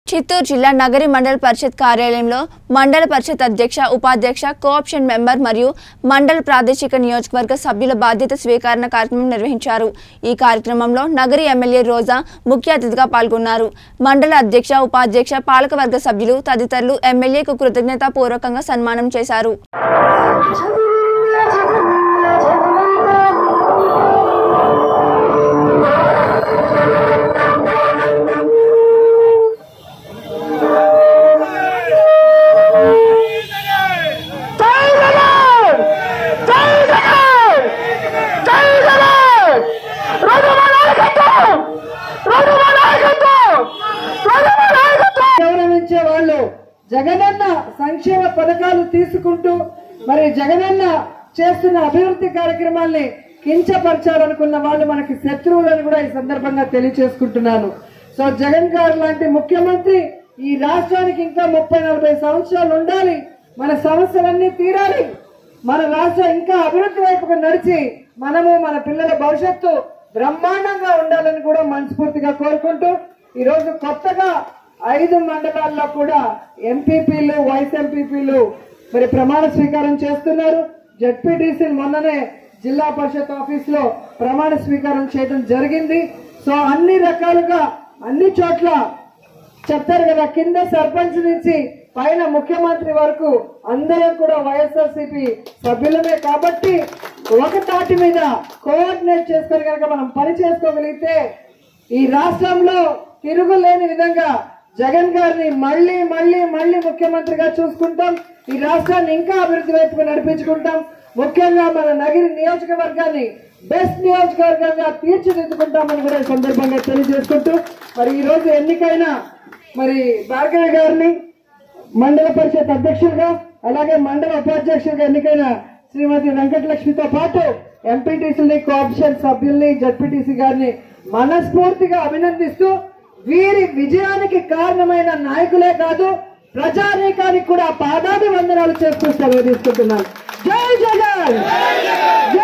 చిత్తూరు జిల్లా నగరి మండల పరిషత్ కార్యాలయంలో మండల పరిషత్ అధ్యక్ష ఉపాధ్యక్ష కోఆప్షన్ మెంబర్ మరియు మండల ప్రాదేశిక నియోజకవర్గ సభ్యుల బాధ్యత స్వీకరణ కార్యక్రమం నిర్వహించారు ఈ కార్యక్రమంలో నగరి ఎమ్మెల్యే రోజా ముఖ్య అతిథిగా పాల్గొన్నారు మండల అధ్యక్ష ఉపాధ్యక్ష పాలకవర్గ సభ్యులు తదితరులు ఎమ్మెల్యేకు కృతజ్ఞతాపూర్వకంగా సన్మానం చేశారు జై జగన్ జై జగన్ జై జగన్ రఘుమ నాయకత్వం రఘుమ నాయకత్వం రఘుమ నాయకత్వం గౌరవించే వాళ్ళు జగనన్న సంక్షేమ పథకాలు తీసుకుంటూ మరి జగనన్న చేస్తున్న అభివృద్ధి కార్యక్రమాల్ని కించపరచాలనుకున్న వాళ్ళు మనకి శత్రువులని కూడా ఈ సందర్భంగా తెలియచేసుకుంటున్నాను సో జగన్ గారు లాంటి ముఖ్యమంత్రి ఈ రాష్ట్రానికి ఇంకా ముప్పై నలభై సంవత్సరాలు ఉండాలి మన సమస్యలన్నీ తీరాలి మన రాష్ట్రం ఇంకా అభివృద్ధి వైపుకు నడిచి మనము మన పిల్లల భవిష్యత్తు బ్రహ్మాండంగా ఉండాలని కూడా మనస్ఫూర్తిగా కోరుకుంటూ ఈ రోజు కొత్తగా ఐదు మండలాల్లో కూడా ఎంపీపీలు వైస్ ఎంపీపీలు మరి ప్రమాణ స్వీకారం చేస్తున్నారు జడ్పీటీసీ మొన్ననే జిల్లా పరిషత్ ఆఫీస్ లో ప్రమాణ స్వీకారం చేయడం జరిగింది సో అన్ని రకాలుగా అన్ని చోట్ల చెప్తారు కదా కింద సర్పంచ్ నుంచి పైన ముఖ్యమంత్రి వరకు అందరం కూడా వైఎస్ఆర్సీపీ సభ్యులమే కాబట్టి ఒక తాటి మీద కోఆర్డినేట్ చేసుకొని కనుక మనం పని చేసుకోగలిగితే ఈ రాష్ట్రంలో తిరుగులేని విధంగా జగన్ గారిని మళ్ళీ మళ్ళీ మళ్ళీ ముఖ్యమంత్రిగా చూసుకుంటాం ఈ రాష్ట్రాన్ని ఇంకా అభివృద్ధి వైపుకు నడిపించుకుంటాం ముఖ్యంగా మన నగిరి నియోజకవర్గాన్ని బెస్ట్ నియోజకవర్గంగా తీర్చిదిద్దుకుంటామని కూడా ఈ సందర్భంగా తెలియజేసుకుంటూ మరి ఈ రోజు ఎన్నికైన మరి భార్గవి గారిని మండల పరిషత్ అధ్యక్షులుగా అలాగే మండల ఉపాధ్యక్షులుగా ఎన్నికైన శ్రీమతి వెంకటలక్ష్మితో పాటు ఎంపీటీసీని కోఆప్షన్ సభ్యుల్ని జడ్పీటీసీ గారిని మనస్ఫూర్తిగా అభినందిస్తూ వీరి విజయానికి కారణమైన నాయకులే కాదు ప్రజానీకానికి కూడా పాదాభి వందనాలు చేస్తూ సెలవు తీసుకుంటున్నాను జై జగన్